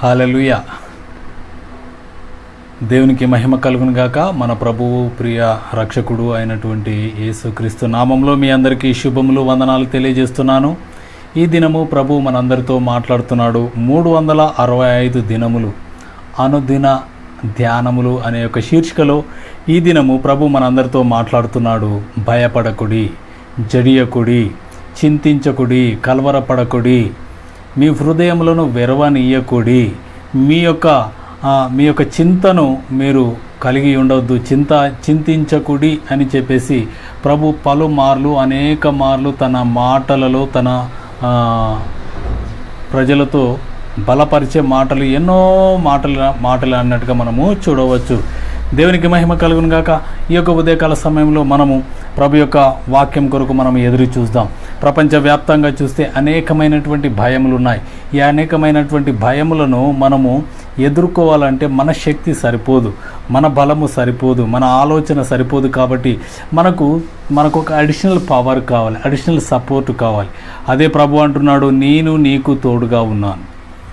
hallelujah దేవునికి మహిమ కలుగును గాక మన ప్రభువు ప్రియ రక్షకుడు అయినటువంటి యేసుక్రీస్తు నామంలో మీ అందరికీ శుభములు వందనాలు తెలియజేస్తున్నాను ఈ దినము ప్రభు మనందరితో మాట్లాడుతున్నాడు మూడు వందల అరవై ఐదు దినములు అనుదిన ధ్యానములు అనే ఒక శీర్షికలో ఈ దినము ప్రభు మనందరితో మాట్లాడుతున్నాడు భయపడకుడి జడియకుడి చింతించకుడి కలవరపడకుడి మీ హృదయములను వెరవనీయకుడి మీ యొక్క ఆ, మీ యొక్క చింతను మీరు కలిగి ఉండవద్దు చింత చింతించకుడి అని చెప్పేసి ప్రభు పలుమార్లు అనేక మార్లు తన మాటలలో తన ఆ, ప్రజలతో బలపరిచే మాటలు ఎన్నో మాటలు మాటలు అన్నట్టుగా మనము చూడవచ్చు దేవునికి మహిమ కలుగును గాక ఈ యొక్క ఉదయకాల సమయంలో మనము ప్రభు యొక్క వాక్యం కొరకు మనం ఎదురు చూద్దాం ప్రపంచవ్యాప్తంగా చూస్తే అనేకమైనటువంటి భయములు ఉన్నాయి ఈ అనేకమైనటువంటి భయములను మనము ఎదుర్కోవాలంటే మన శక్తి సరిపోదు మన బలము సరిపోదు మన ఆలోచన సరిపోదు కాబట్టి మనకు మనకు ఒక అడిషనల్ పవర్ కావాలి అడిషనల్ సపోర్ట్ కావాలి అదే ప్రభు అంటున్నాడు నేను నీకు తోడుగా ఉన్నాను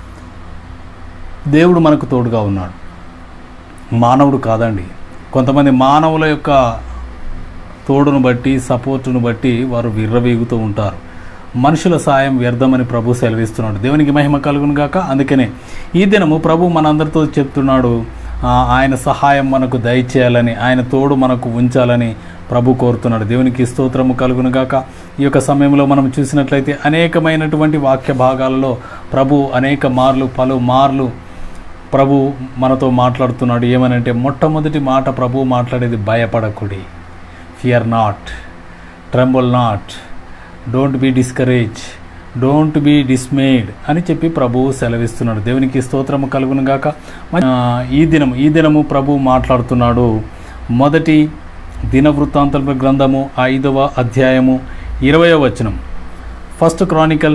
దేవుడు మనకు తోడుగా ఉన్నాడు మానవుడు కాదండి కొంతమంది మానవుల యొక్క తోడును బట్టి సపోర్టును బట్టి వారు విర్రవీగుతూ ఉంటారు మనుషుల సాయం వ్యర్థమని ప్రభు సెలవిస్తున్నాడు దేవునికి మహిమ కలుగును గాక అందుకనే ఈ దినము ప్రభు మనందరితో చెప్తున్నాడు ఆ, ఆయన సహాయం మనకు దయచేయాలని ఆయన తోడు మనకు ఉంచాలని ప్రభు కోరుతున్నాడు దేవునికి స్తోత్రము కలుగును గాక ఈ యొక్క సమయంలో మనం చూసినట్లయితే అనేకమైనటువంటి వాక్య భాగాలలో ప్రభు అనేక మార్లు పలు మార్లు ప్రభు మనతో మాట్లాడుతున్నాడు ఏమనంటే మొట్టమొదటి మాట ప్రభు మాట్లాడేది భయపడకుడి fear not tremble not don't be discourage don't be dismayed అని చెప్పి ప్రభువు సెలవిస్తున్నాడు దేవునికి స్తోత్రము కలుగును గాక మ- ఆ, ఈ దినము ఈ దినము ప్రభు మాట్లాడుతున్నాడు మొదటి దిన వృత్తాంతల గ్రంథము ఐదవ అధ్యాయము ఇరవయో వచనం first chronicle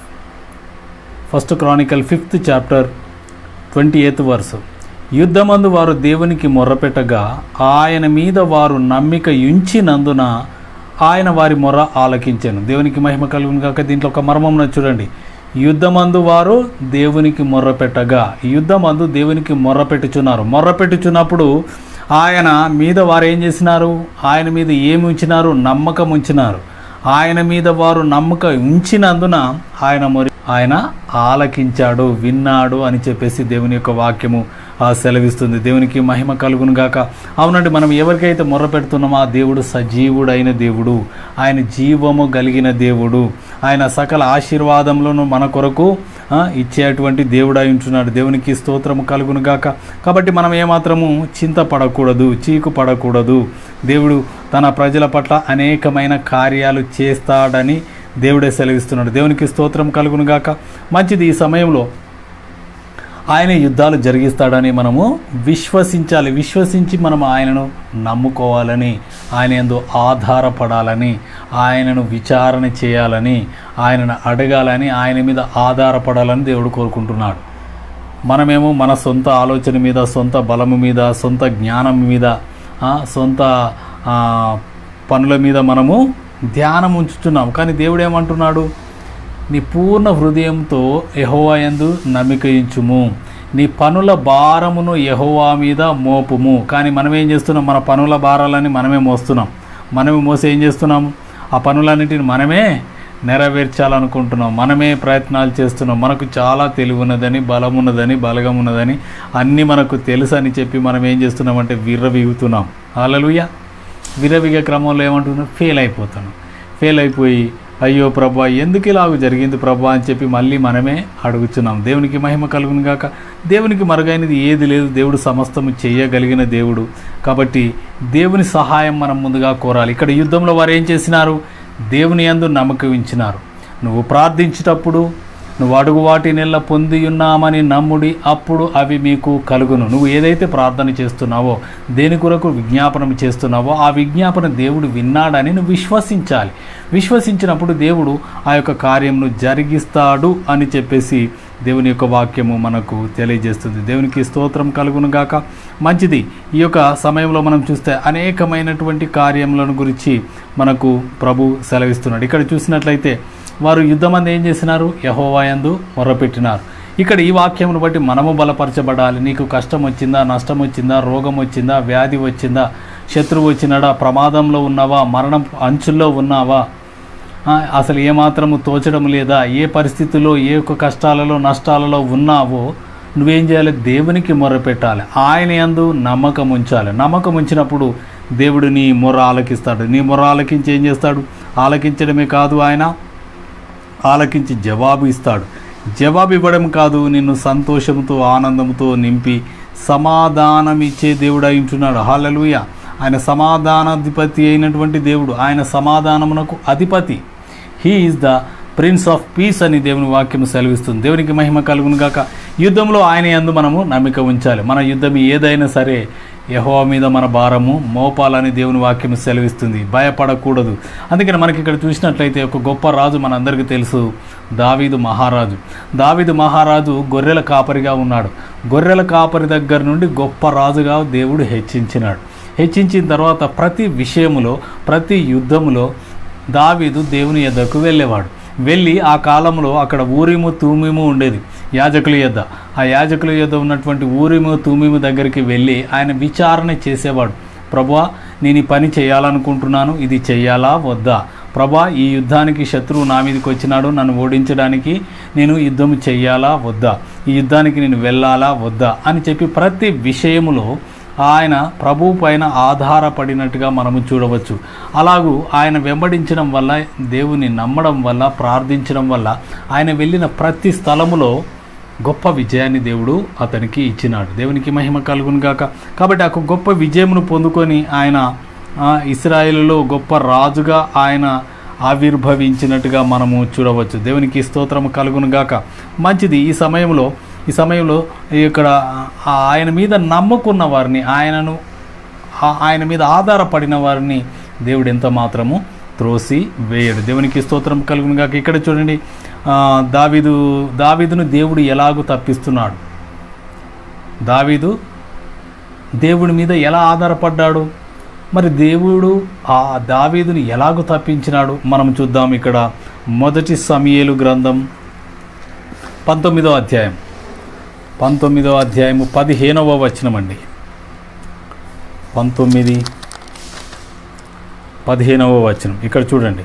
first chronicle fifth chapter twenty eighth verse యుద్ధమందు వారు దేవునికి మొర్రపెట్టగా ఆయన మీద వారు నమ్మిక ఉంచినందున ఆయన వారి మొర్ర ఆలకించాను దేవునికి మహిమ కలుగును కాక దీంట్లో ఒక మర్మమున చూడండి యుద్ధమందు వారు దేవునికి మొర్రపెట్టగా యుద్ధమందు దేవునికి మొర్రపెట్టుచున్నారు మొర్రపెట్టుచున్నప్పుడు ఆయన మీద వారు ఏం చేసినారు ఆయన మీద ఏమి ఉంచినారు నమ్మకం ఉంచినారు ఆయన మీద వారు నమ్మక ఉంచినందున ఆయన మరి ఆయన ఆలకించాడు విన్నాడు అని చెప్పేసి దేవుని యొక్క వాక్యము ఆ, సెలవిస్తుంది దేవునికి మహిమ కలుగును గాక అవునండి మనం ఎవరికైతే మొర్ర పెడుతున్నామో ఆ దేవుడు సజీవుడైన దేవుడు ఆయన జీవము కలిగిన దేవుడు ఆయన సకల ఆశీర్వాదంలోను మన కొరకు ఆ, ఇచ్చేటువంటి దేవుడై ఉంటున్నాడు దేవునికి స్తోత్రము కలుగును గాక కాబట్టి మనం ఏమాత్రము చింతపడకూడదు చీకు పడకూడదు దేవుడు తన ప్రజల పట్ల అనేకమైన కార్యాలు చేస్తాడని దేవుడే సెలవిస్తున్నాడు దేవునికి స్తోత్రం కలుగును గాక మంచిది ఈ సమయంలో ఆయన యుద్ధాలు జరిగిస్తాడని మనము విశ్వసించాలి విశ్వసించి మనం ఆయనను నమ్ముకోవాలని ఆయన ఎందు ఆధారపడాలని ఆయనను విచారణ చేయాలని ఆయనను అడగాలని ఆయన మీద ఆధారపడాలని దేవుడు కోరుకుంటున్నాడు మనమేమో మన సొంత ఆలోచన మీద సొంత బలము మీద సొంత జ్ఞానం మీద ఆ, సొంత ఆ, పనుల మీద మనము ధ్యానం ఉంచుతున్నాం కానీ దేవుడు ఏమంటున్నాడు నీ పూర్ణ హృదయంతో యహోవా యందు నమ్మికయించుము నీ పనుల భారమును యహోవా మీద మోపుము కానీ మనం ఏం చేస్తున్నాం మన పనుల భారాలని మనమే మోస్తున్నాం మనమే మోసి ఏం చేస్తున్నాం ఆ పనులన్నిటిని మనమే నెరవేర్చాలనుకుంటున్నాం మనమే ప్రయత్నాలు చేస్తున్నాం మనకు చాలా తెలివి ఉన్నదని బలం ఉన్నదని బలగం ఉన్నదని అన్నీ మనకు తెలుసు అని చెప్పి మనం ఏం చేస్తున్నామంటే విర్రవీగుతున్నాం అలలుయ విరవిగే క్రమంలో ఏమంటున్నాం ఫెయిల్ అయిపోతున్నాం ఫెయిల్ అయిపోయి అయ్యో ప్రభా ఎందుకు ఇలాగ జరిగింది ప్రభా అని చెప్పి మళ్ళీ మనమే అడుగుతున్నాం దేవునికి మహిమ కలుగును గాక దేవునికి మరుగైనది ఏది లేదు దేవుడు సమస్తము చేయగలిగిన దేవుడు కాబట్టి దేవుని సహాయం మనం ముందుగా కోరాలి ఇక్కడ యుద్ధంలో వారు ఏం చేసినారు దేవుని యందు నమ్మకం ఉంచినారు నువ్వు ప్రార్థించేటప్పుడు నువ్వు అడుగు వాటినెల్లా పొంది ఉన్నామని నమ్ముడి అప్పుడు అవి మీకు కలుగును నువ్వు ఏదైతే ప్రార్థన చేస్తున్నావో దేని కొరకు విజ్ఞాపనం చేస్తున్నావో ఆ విజ్ఞాపన దేవుడు విన్నాడని నువ్వు విశ్వసించాలి విశ్వసించినప్పుడు దేవుడు ఆ యొక్క కార్యంను జరిగిస్తాడు అని చెప్పేసి దేవుని యొక్క వాక్యము మనకు తెలియజేస్తుంది దేవునికి స్తోత్రం కలుగును గాక మంచిది ఈ యొక్క సమయంలో మనం చూస్తే అనేకమైనటువంటి కార్యములను గురించి మనకు ప్రభు సెలవిస్తున్నాడు ఇక్కడ చూసినట్లయితే వారు యుద్ధమంది ఏం చేసినారు యహోవాయందు మొర్రపెట్టినారు ఇక్కడ ఈ వాక్యమును బట్టి మనము బలపరచబడాలి నీకు కష్టం వచ్చిందా నష్టం వచ్చిందా రోగం వచ్చిందా వ్యాధి వచ్చిందా శత్రువు వచ్చినాడా ప్రమాదంలో ఉన్నావా మరణం అంచుల్లో ఉన్నావా ఆ, అసలు ఏమాత్రము తోచడం లేదా ఏ పరిస్థితుల్లో ఏ ఒక్క కష్టాలలో నష్టాలలో ఉన్నావో నువ్వేం చేయాలి దేవునికి మొరపెట్టాలి ఆయన యందు నమ్మకం ఉంచాలి నమ్మకం ఉంచినప్పుడు దేవుడు నీ మొర ఆలకిస్తాడు నీ మొర ఆలకించి ఏం చేస్తాడు ఆలకించడమే కాదు ఆయన ఆలకించి జవాబు ఇస్తాడు జవాబు ఇవ్వడం కాదు నిన్ను సంతోషంతో ఆనందంతో నింపి సమాధానం ఇచ్చే దేవుడు అయి ఉంటున్నాడు హాలలుయ ఆయన సమాధానాధిపతి అయినటువంటి దేవుడు ఆయన సమాధానమునకు అధిపతి he is the prince of peace అని దేవుని వాక్యం సెలవిస్తుంది దేవునికి మహిమ కలుగును గాక యుద్ధంలో ఆయన యందు మనము నమ్మిక ఉంచాలి మన యుద్ధం ఏదైనా సరే యహోవా మీద మన భారము మోపాలని దేవుని వాక్యం సెలవిస్తుంది భయపడకూడదు అందుకని మనకి ఇక్కడ చూసినట్లయితే ఒక గొప్ప రాజు మనందరికీ తెలుసు దావీదు మహారాజు దావీదు మహారాజు గొర్రెల కాపరిగా ఉన్నాడు గొర్రెల కాపరి దగ్గర నుండి గొప్ప రాజుగా దేవుడు హెచ్చించినాడు హెచ్చించిన తర్వాత ప్రతి విషయములో ప్రతి యుద్ధములో దావీదు దేవుని యొద్దకు వెళ్ళేవాడు వెళ్ళి ఆ కాలంలో అక్కడ ఊరిము తూమిము ఉండేది యాజకుల యొద్ద ఆ యాజకుల యొద్ద ఉన్నటువంటి ఊరిము తూమిము దగ్గరికి వెళ్ళి ఆయన విచారణ చేసేవాడు ప్రభువా నేను ఈ పని చేయాలనుకుంటున్నాను ఇది చెయ్యాలా వద్దా ప్రభా ఈ యుద్ధానికి శత్రువు నా మీదకి వచ్చినాడు నన్ను ఓడించడానికి నేను యుద్ధం చెయ్యాలా వద్దా ఈ యుద్ధానికి నేను వెళ్ళాలా వద్దా అని చెప్పి ప్రతి విషయములో ఆయన ప్రభువు పైన ఆధారపడినట్టుగా మనము చూడవచ్చు అలాగూ ఆయన వెంబడించడం వల్ల దేవుని నమ్మడం వల్ల ప్రార్థించడం వల్ల ఆయన వెళ్ళిన ప్రతి స్థలములో గొప్ప విజయాన్ని దేవుడు అతనికి ఇచ్చినాడు దేవునికి మహిమ కలుగును గాక కాబట్టి ఆ గొప్ప విజయమును పొందుకొని ఆయన ఆ, ఇస్రాయేలులో గొప్ప రాజుగా ఆయన ఆవిర్భవించినట్టుగా మనము చూడవచ్చు దేవునికి స్తోత్రము కలుగును గాక మంచిది ఈ సమయంలో ఈ సమయంలో ఇక్కడ ఆ ఆయన మీద నమ్ముకున్న వారిని ఆయనను ఆ- ఆయన మీద ఆధారపడిన వారిని దేవుడు ఎంత మాత్రము త్రోసి వేయడు దేవునికి స్తోత్రం కలుగును గాక ఇక్కడ చూడండి ఆ, దావీదు దావీదును దేవుడు ఎలాగూ తప్పిస్తున్నాడు దావీదు దేవుడి మీద ఎలా ఆధారపడ్డాడు మరి దేవుడు ఆ దావీదుని ఎలాగూ తప్పించినాడు మనం చూద్దాం ఇక్కడ మొదటి సమయేలు గ్రంథం పంతొమ్మిదో అధ్యాయం పంతొమ్మిదో అధ్యాయము పదిహేనవ వచనమండి పంతొమ్మిది పదిహేనవ వచనం ఇక్కడ చూడండి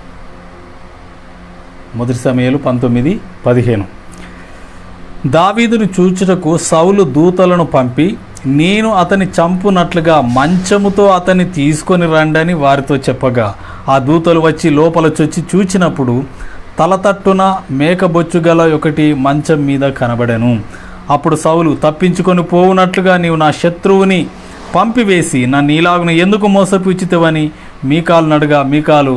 మొదటి సమయాలు పంతొమ్మిది పదిహేను దావీదును చూచుటకు సౌలు దూతలను పంపి నేను అతని చంపునట్లుగా మంచముతో అతన్ని తీసుకొని రండని వారితో చెప్పగా ఆ దూతలు వచ్చి లోపల చొచ్చి చూచినప్పుడు తలతట్టున మేకబొచ్చు గల ఒకటి మంచం మీద కనబడెను అప్పుడు సౌలు తప్పించుకొని పోవునట్లుగా నీవు నా శత్రువుని పంపివేసి నా నీలాగును ఎందుకు మోసపుచ్చితవని మీకాలు నడుగా మీకాలు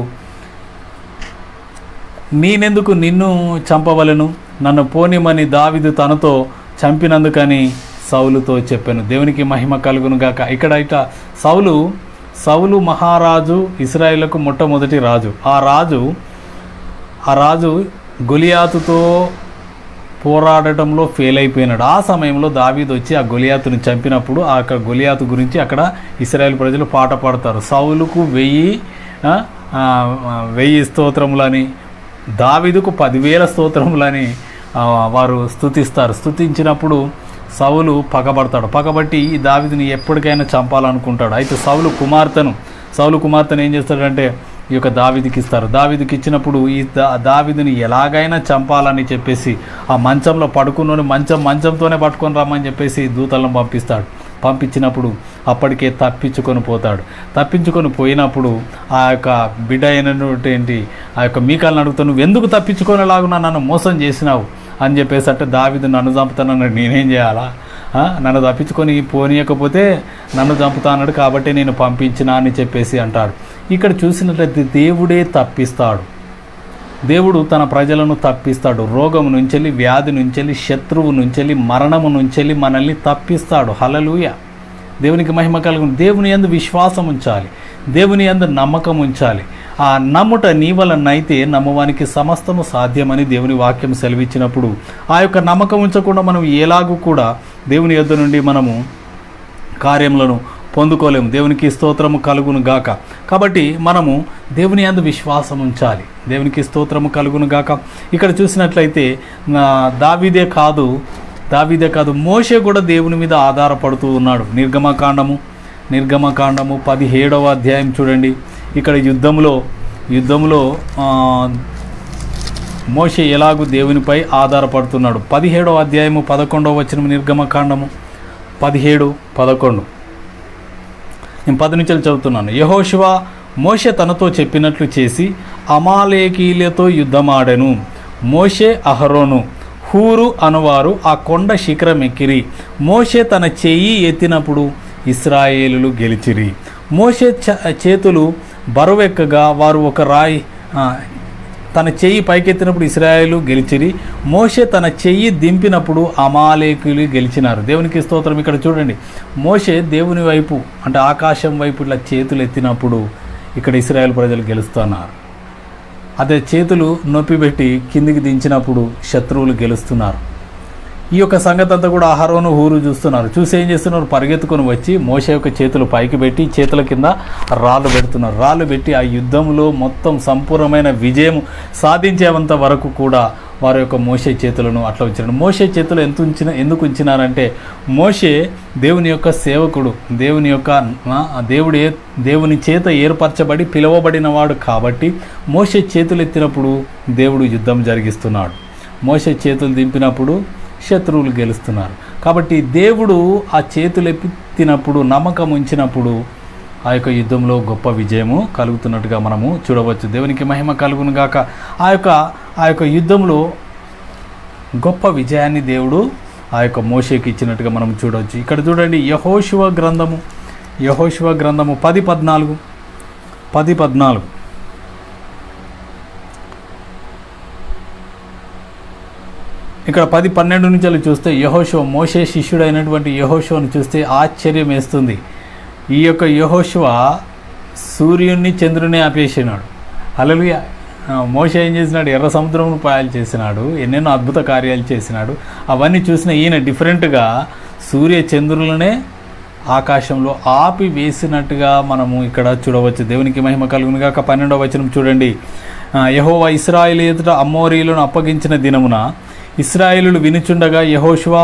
నేనెందుకు నిన్ను చంపవలను నన్ను పోనిమని దావిదు తనతో చంపినందుకని సౌలుతో చెప్పాను దేవునికి మహిమ కలుగును గాక ఇక్కడ ఇట సౌలు సౌలు మహారాజు ఇస్రాయేళ్లకు మొట్టమొదటి రాజు ఆ రాజు ఆ రాజు గొలియాతుతో పోరాడటంలో ఫెయిల్ అయిపోయినాడు ఆ సమయంలో దావీద్ వచ్చి ఆ గొలియాతుని చంపినప్పుడు ఆ యొక్క గొలియాతు గురించి అక్కడ ఇస్రాయేల్ ప్రజలు పాట పాడతారు సౌలుకు వెయ్యి ఆ, ఆ, వెయ్యి స్తోత్రములని దావీదుకు పదివేల స్తోత్రములని ఆ, వారు స్తుతిస్తారు స్తుతించినప్పుడు సౌలు పగబడతాడు పగబట్టి ఈ దావీదుని ఎప్పటికైనా చంపాలనుకుంటాడు అయితే సౌలు కుమార్తెను సౌలు కుమార్తెను ఏం చేస్తాడంటే ఈ యొక్క దావీదికి ఇస్తారు దావీదికి ఇచ్చినప్పుడు ఈ దా దావీదుని ఎలాగైనా చంపాలని చెప్పేసి ఆ మంచంలో పడుకున్నోని మంచం మంచంతోనే పట్టుకొని రమ్మని చెప్పేసి దూతలను పంపిస్తాడు పంపించినప్పుడు అప్పటికే తప్పించుకొని పోతాడు తప్పించుకొని పోయినప్పుడు ఆ యొక్క బిడ్డ అయినటువంటి ఆ యొక్క మీకాలను అడుగుతావు నువ్వు ఎందుకు తప్పించుకునేలాగున్నా నన్ను మోసం చేసినావు అని చెప్పేసి అంటే దావిదు నన్ను చంపుతానన్నాడు నేనేం చేయాలా ఆ, నన్ను తప్పించుకొని పోనీయకపోతే నన్ను చంపుతాన్నాడు కాబట్టి నేను పంపించినా అని చెప్పేసి అంటాడు ఇక్కడ చూసినట్లయితే దేవుడే తప్పిస్తాడు దేవుడు తన ప్రజలను తప్పిస్తాడు రోగము నుంచెల్లి వ్యాధి నుంచెల్లి శత్రువు నుంచెల్లి మరణము నుంచెల్లి మనల్ని తప్పిస్తాడు హలలుయ దేవునికి మహిమ కలుగును దేవుని యందు విశ్వాసం ఉంచాలి దేవుని యందు నమ్మకం ఉంచాలి ఆ నమ్ముట నీ వలనైతే నమ్మవానికి సమస్తము సాధ్యమని దేవుని వాక్యం సెలవిచ్చినప్పుడు ఆ యొక్క నమ్మకం ఉంచకుండా మనం ఎలాగూ కూడా దేవుని యొద్ద నుండి మనము కార్యములను పొందుకోలేము దేవునికి స్తోత్రము కలుగును గాక కాబట్టి మనము దేవుని అందు విశ్వాసం ఉంచాలి దేవునికి స్తోత్రము కలుగును గాక ఇక్కడ చూసినట్లయితే నా దావీదే కాదు దావీదే కాదు మోషే కూడా దేవుని మీద ఆధారపడుతూ ఉన్నాడు నిర్గమకాండము నిర్గమకాండము పదిహేడవ అధ్యాయం చూడండి ఇక్కడ యుద్ధంలో యుద్ధంలో ఆ, మోషే ఎలాగూ దేవునిపై ఆధారపడుతున్నాడు పదిహేడవ అధ్యాయము పదకొండవ వచనం నిర్గమకాండము పదిహేడు పదకొండు నేను పది నుంచి చదువుతున్నాను యహోశివ మోషే తనతో చెప్పినట్లు చేసి అమాలేకీలతో యుద్ధమాడెను మోషే అహరోను హూరు అనువారు ఆ కొండ శిఖరం ఎక్కిరి మోషే తన చెయ్యి ఎత్తినప్పుడు ఇస్రాయేలులు గెలిచిరి మోషే చ- చేతులు బరువెక్కగా వారు ఒక రాయి ఆ, తన చెయ్యి పైకెత్తినప్పుడు ఇస్రాయేలు గెలిచిరి మోషే తన చెయ్యి దింపినప్పుడు అమాలేకులు గెలిచినారు దేవునికి స్తోత్రం ఇక్కడ చూడండి మోషే దేవుని వైపు అంటే ఆకాశం వైపు ఇట్లా చేతులు ఎత్తినప్పుడు ఇక్కడ ఇస్రాయేల్ ప్రజలు గెలుస్తున్నారు అదే చేతులు నొప్పిపెట్టి కిందికి దించినప్పుడు శత్రువులు గెలుస్తున్నారు ఈ యొక్క సంగతి అంతా కూడా అహరోను హూరు చూస్తున్నారు చూసి ఏం చేస్తున్నారు పరిగెత్తుకొని వచ్చి మోస యొక్క చేతులు పైకి పెట్టి చేతుల కింద రాళ్ళు పెడుతున్నారు రాళ్ళు పెట్టి ఆ యుద్ధంలో మొత్తం సంపూర్ణమైన విజయం సాధించేంత వరకు కూడా వారి యొక్క మోసే చేతులను అట్లా ఉంచారు మోసే చేతులు ఎంత ఉంచిన ఎందుకు ఉంచినారంటే మోసే దేవుని యొక్క సేవకుడు దేవుని యొక్క ఆ, దేవుడు ఏ దేవుని చేత ఏర్పరచబడి పిలువబడిన వాడు కాబట్టి మోసే చేతులు ఎత్తినప్పుడు దేవుడు యుద్ధం జరిగిస్తున్నాడు మోసే చేతులు దింపినప్పుడు శత్రువులు గెలుస్తున్నారు కాబట్టి దేవుడు ఆ చేతులు ఎత్తినప్పుడు నమ్మకం ఉంచినప్పుడు ఆ యొక్క యుద్ధంలో గొప్ప విజయము కలుగుతున్నట్టుగా మనము చూడవచ్చు దేవునికి మహిమ కలుగును గాక ఆ యొక్క ఆ యొక్క యుద్ధంలో గొప్ప విజయాన్ని దేవుడు ఆ యొక్క మోషేకి ఇచ్చినట్టుగా మనం చూడవచ్చు ఇక్కడ చూడండి యహోశివ గ్రంథము యహోశివ గ్రంథము పది పద్నాలుగు పది పద్నాలుగు ఇక్కడ పది పన్నెండు నుంచి వెళ్ళి చూస్తే యహోశివ మోషే శిష్యుడైనటువంటి యహోశివను చూస్తే ఆశ్చర్యం వేస్తుంది ఈ యొక్క యహోశివ సూర్యుడిని చంద్రుని ఆపేసినాడు అలలుయ మోషే ఏం చేసినాడు ఎర్ర సముద్రమును పాయాలు చేసినాడు ఎన్నెన్నో అద్భుత కార్యాలు చేసినాడు అవన్నీ చూసిన ఈయన డిఫరెంట్గా సూర్య చంద్రులనే ఆకాశంలో ఆపి వేసినట్టుగా మనము ఇక్కడ చూడవచ్చు దేవునికి మహిమ కలుగును గాక పన్నెండవ వచనం చూడండి ఆ, యెహోవా ఇస్రాయేల్ ఎదుట అమ్మోరీలను అప్పగించిన దినమున ఇస్రాయేలులు వినుచుండగా యహోశివ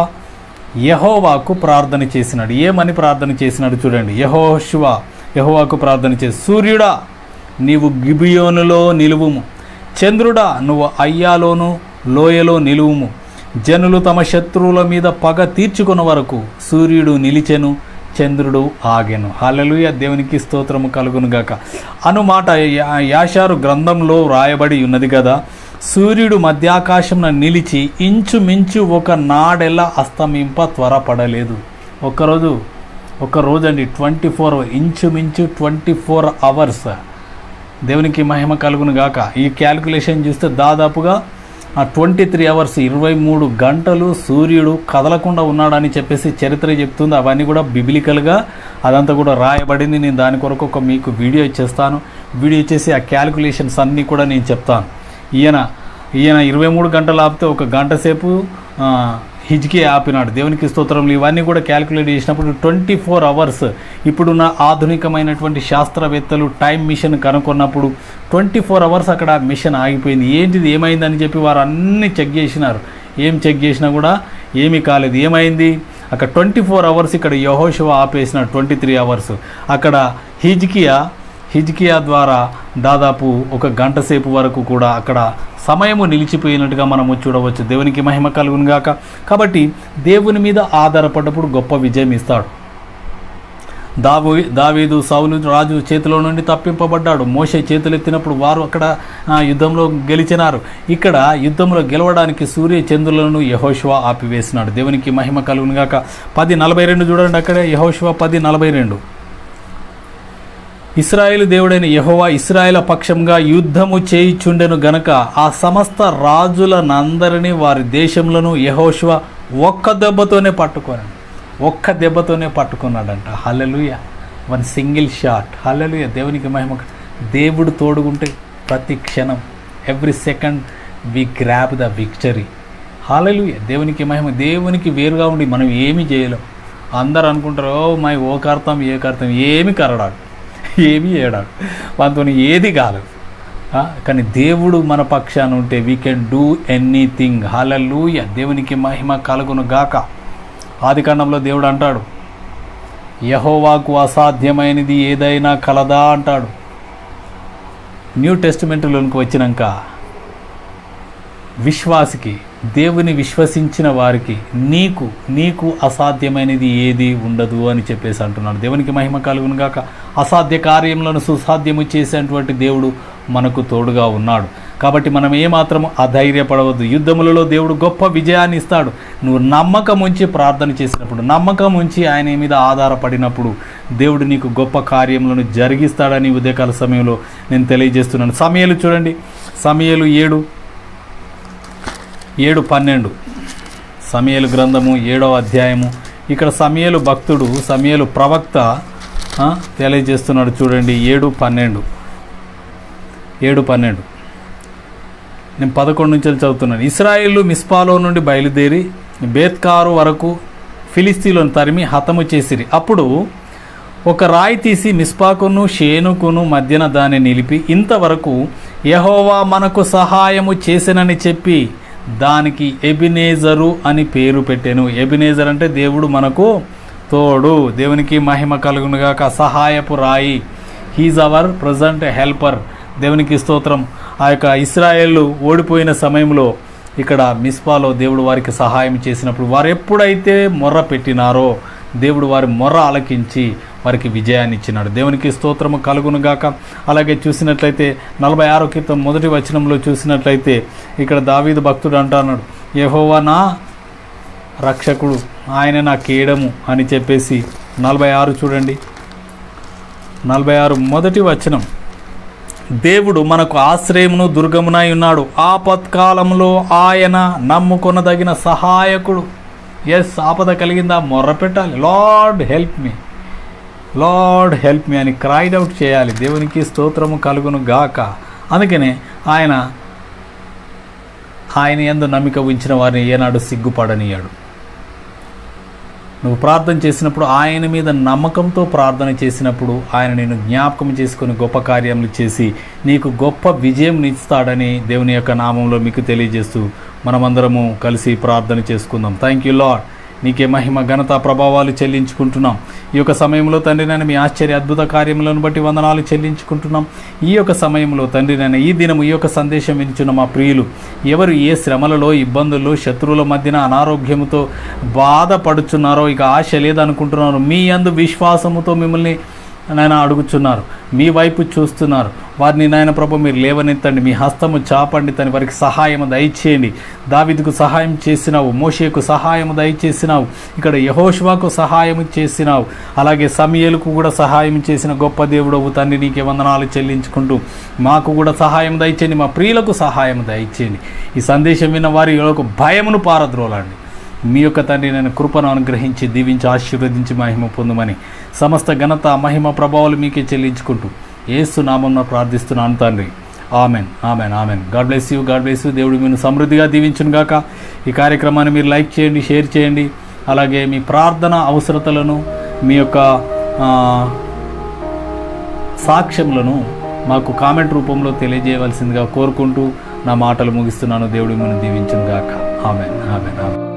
యహోవాకు ప్రార్థన చేసినాడు ఏమని ప్రార్థన చేసినాడు చూడండి యహోశివ యహోవాకు ప్రార్థన చేసి సూర్యుడా నీవు గిబియోనులో నిలువుము చంద్రుడా నువ్వు అయ్యాలోను లోయలో నిలువుము జనులు తమ శత్రువుల మీద పగ తీర్చుకున్న వరకు సూర్యుడు నిలిచెను చంద్రుడు ఆగెను హల్లెలూయ దేవునికి స్తోత్రము కలుగును గాక అనుమాట యా- యాషారు గ్రంథంలో వ్రాయబడి ఉన్నది కదా సూర్యుడు మధ్యాకాశంన నిలిచి ఇంచుమించు ఒక నాడెలా అస్తమింప త్వరపడలేదు ఒక్కరోజు ఒక రోజు అండి ట్వంటీ ఫోర్ ఇంచుమించు ట్వంటీ ఫోర్ అవర్స్ దేవునికి మహిమ కలుగును గాక ఈ క్యాలిక్యులేషన్ చూస్తే దాదాపుగా ఆ ట్వంటీ త్రీ అవర్స్ ఇరవై మూడు గంటలు సూర్యుడు కదలకుండా ఉన్నాడని చెప్పేసి చరిత్ర చెప్తుంది అవన్నీ కూడా బిబిలికల్గా అదంతా కూడా రాయబడింది నేను దాని కొరకు ఒక మీకు వీడియో ఇచ్చేస్తాను వీడియో ఇచ్చేసి ఆ క్యాలిక్యులేషన్స్ అన్నీ కూడా నేను చెప్తాను ఈయన ఈయన ఇరవై మూడు గంటలు ఆపితే ఒక గంట సేపు ఆ, హిజ్కి ఆపినాడు దేవునికి స్తోత్రములు ఇవన్నీ కూడా క్యాలిక్యులేట్ చేసినప్పుడు ట్వంటీ ఫోర్ అవర్స్ ఇప్పుడున్న ఆధునికమైనటువంటి శాస్త్రవేత్తలు టైం మిషన్ కనుక్కున్నప్పుడు ట్వంటీ ఫోర్ అవర్స్ అక్కడ మిషన్ ఆగిపోయింది ఏంటిది ఏమైందని చెప్పి వారు అన్నీ చెక్ చేసినారు ఏం చెక్ చేసినా కూడా ఏమీ కాలేదు ఏమైంది అక్కడ ట్వంటీ ఫోర్ అవర్స్ ఇక్కడ యహోశివ ఆపేసిన ట్వంటీ త్రీ అవర్స్ అక్కడ హిజ్కియా హిజ్కియా ద్వారా దాదాపు ఒక గంట సేపు వరకు కూడా అక్కడ సమయము నిలిచిపోయినట్టుగా మనము చూడవచ్చు దేవునికి మహిమ కలుగును గాక కాబట్టి దేవుని మీద ఆధారపడ్డప్పుడు గొప్ప విజయం ఇస్తాడు దావు దావీదు సౌలు రాజు చేతిలో నుండి తప్పింపబడ్డాడు మోషే చేతులెత్తినప్పుడు వారు అక్కడ ఆ, యుద్ధంలో గెలిచినారు ఇక్కడ యుద్ధంలో గెలవడానికి సూర్య చంద్రులను యహోశివ ఆపివేసినాడు దేవునికి మహిమ కలుగును గాక పది నలభై రెండు చూడండి అక్కడే యహోశివ పది నలభై రెండు ఇస్రాయేలు దేవుడైన యెహోవా ఇస్రాయేల పక్షంగా యుద్ధము చేయిచుండెను గనక ఆ సమస్త రాజులనందరినీ వారి దేశంలోను యెహోషువ ఒక్క దెబ్బతోనే పట్టుకున్నాడు ఒక్క దెబ్బతోనే పట్టుకున్నాడంట hallelujah one single shot hallelujah దేవునికి మహిమ దేవుడు తోడుగుంటే ప్రతి క్షణం every second we grab the victory hallelujah దేవునికి మహిమ దేవునికి వేరుగా ఉండి మనం ఏమీ చేయలేం అందరు అనుకుంటారు ఓ మై ఓ కర్తం ఏ కర్తం ఏమి కరడాడు ఏమి ఏడాడు వాటితో ఏది కాదు ఆ, కానీ దేవుడు మన పక్షాన ఉంటే we can do anything hallelujah దేవునికి మహిమ కలుగును గాక ఆది కాండంలో దేవుడు అంటాడు యహోవాకు అసాధ్యమైనది ఏదైనా కలదా అంటాడు న్యూ టెస్టిమెంట్లోనికి వచ్చినాక విశ్వాసికి దేవుని విశ్వసించిన వారికి నీకు నీకు అసాధ్యమైనది ఏది ఉండదు అని చెప్పేసి అంటున్నాడు దేవునికి మహిమ కలుగును గాక అసాధ్య కార్యములను సుసాధ్యము చేసేటువంటి దేవుడు మనకు తోడుగా ఉన్నాడు కాబట్టి మనం ఏమాత్రం అధైర్యపడవద్దు యుద్ధములలో దేవుడు గొప్ప విజయాన్ని ఇస్తాడు నువ్వు నమ్మకం ఉంచి ప్రార్థన చేసినప్పుడు నమ్మకం ఉంచి ఆయన మీద ఆధారపడినప్పుడు దేవుడు నీకు గొప్ప కార్యములను జరిగిస్తాడని ఉదయకాల సమయంలో నేను తెలియజేస్తున్నాను సమయాలు చూడండి సమయాలు ఏడు ఏడు పన్నెండు సమయలు గ్రంథము ఏడవ అధ్యాయము ఇక్కడ సమయలు భక్తుడు సమయలు ప్రవక్త ఆ, తెలియజేస్తున్నాడు చూడండి ఏడు పన్నెండు ఏడు పన్నెండు నేను పదకొండు నుంచి చదువుతున్నాను ఇస్రాయిల్ మిస్పాలో నుండి బయలుదేరి బేత్కారు వరకు ఫిలిస్తీన్లను తరిమి హతము చేసిరి అప్పుడు ఒక రాయి తీసి మిస్పాకును షేనుకును మధ్యన దాన్ని నిలిపి ఇంతవరకు యహోవా మనకు సహాయము చేసినని చెప్పి దానికి ఎబినేజరు అని పేరు పెట్టాను ఎబినేజర్ అంటే దేవుడు మనకు తోడు దేవునికి మహిమ కలుగునుగాక సహాయపు రాయి హీజ్ అవర్ ప్రజెంట్ హెల్పర్ దేవునికి స్తోత్రం ఆ యొక్క ఇస్రాయేళ్ళు ఓడిపోయిన సమయంలో ఇక్కడ మిస్పాలో దేవుడు వారికి సహాయం చేసినప్పుడు వారు ఎప్పుడైతే మొర్ర పెట్టినారో దేవుడు వారి మొర్ర ఆలకించి వారికి విజయాన్ని ఇచ్చినాడు దేవునికి స్తోత్రము కలుగును గాక అలాగే చూసినట్లయితే నలభై ఆరో కీర్తం మొదటి వచనంలో చూసినట్లయితే ఇక్కడ దావీదు భక్తుడు అంటున్నాడు యెహోవా నా రక్షకుడు ఆయన నా కేడము అని చెప్పేసి నలభై ఆరు చూడండి నలభై ఆరు మొదటి వచనం దేవుడు మనకు ఆశ్రయమును దుర్గమునై ఉన్నాడు ఆపత్కాలంలో ఆయన నమ్ముకొనదగిన సహాయకుడు ఎస్ ఆపద కలిగిందా మొర్ర పెట్టాలి Lord help me Lord help me అని క్రైడ్ అవుట్ చేయాలి దేవునికి స్తోత్రము కలుగును గాక అందుకనే ఆయన ఆయన ఎందు నమ్మిక ఉంచిన వారిని ఏనాడు సిగ్గుపడనియాడు నువ్వు ప్రార్థన చేసినప్పుడు ఆయన మీద నమ్మకంతో ప్రార్థన చేసినప్పుడు ఆయన నేను జ్ఞాపకం చేసుకుని గొప్ప కార్యములు చేసి నీకు గొప్ప విజయం ఇస్తాడని దేవుని యొక్క నామంలో మీకు తెలియజేస్తూ మనమందరము కలిసి ప్రార్థన చేసుకుందాం థ్యాంక్ యూ లాడ్ నీకే మహిమ ఘనత ప్రభావాలు చెల్లించుకుంటున్నాం ఈ యొక్క సమయంలో తండ్రి నేను మీ ఆశ్చర్య అద్భుత కార్యములను బట్టి వందనాలు చెల్లించుకుంటున్నాం ఈ యొక్క సమయంలో తండ్రి నేను ఈ దినం ఈ యొక్క సందేశం వినిచున్న మా ప్రియులు ఎవరు ఏ శ్రమలలో ఇబ్బందుల్లో శత్రువుల మధ్యన అనారోగ్యముతో బాధపడుచున్నారో ఇక ఆశ లేదనుకుంటున్నారు మీ అందు విశ్వాసముతో మిమ్మల్ని నాయన అడుగుచున్నారు మీ వైపు చూస్తున్నారు వారిని నాయన ప్రభు మీరు లేవనెత్తండి మీ హస్తము చాపండి తని వారికి సహాయము దయచేయండి దావిదుకు సహాయం చేసినావు మోషేకు సహాయము దయచేసినావు ఇక్కడ యహోష్వాకు సహాయం చేసినావు అలాగే సమయలకు కూడా సహాయం చేసిన గొప్ప దేవుడవు తండ్రి నీకే వందనాలు చెల్లించుకుంటూ మాకు కూడా సహాయం దయచేయండి మా ప్రియులకు సహాయం దయచేయండి ఈ సందేశం విన్న వారి యొక్క భయమును పారద్రోలండి మీ యొక్క తండ్రి నేను కృపను అనుగ్రహించి దీవించి ఆశీర్వదించి మహిమ పొందమని సమస్త ఘనత మహిమ ప్రభావాలు మీకే చెల్లించుకుంటూ ఏసు నామంలో ప్రార్థిస్తున్నాను తండ్రి amen amen amen God bless you God bless you దేవుడు మీరు సమృద్ధిగా దీవించును గాక ఈ కార్యక్రమాన్ని మీరు లైక్ చేయండి షేర్ చేయండి అలాగే మీ ప్రార్థన అవసరతలను మీ యొక్క ఆ, సాక్ష్యములను మాకు కామెంట్ రూపంలో తెలియజేయవలసిందిగా కోరుకుంటూ నా మాటలు ముగిస్తున్నాను దేవుడు మిమ్మల్ని దీవించును గాక ఆమెన్ ఆమెన్ ఆమెన్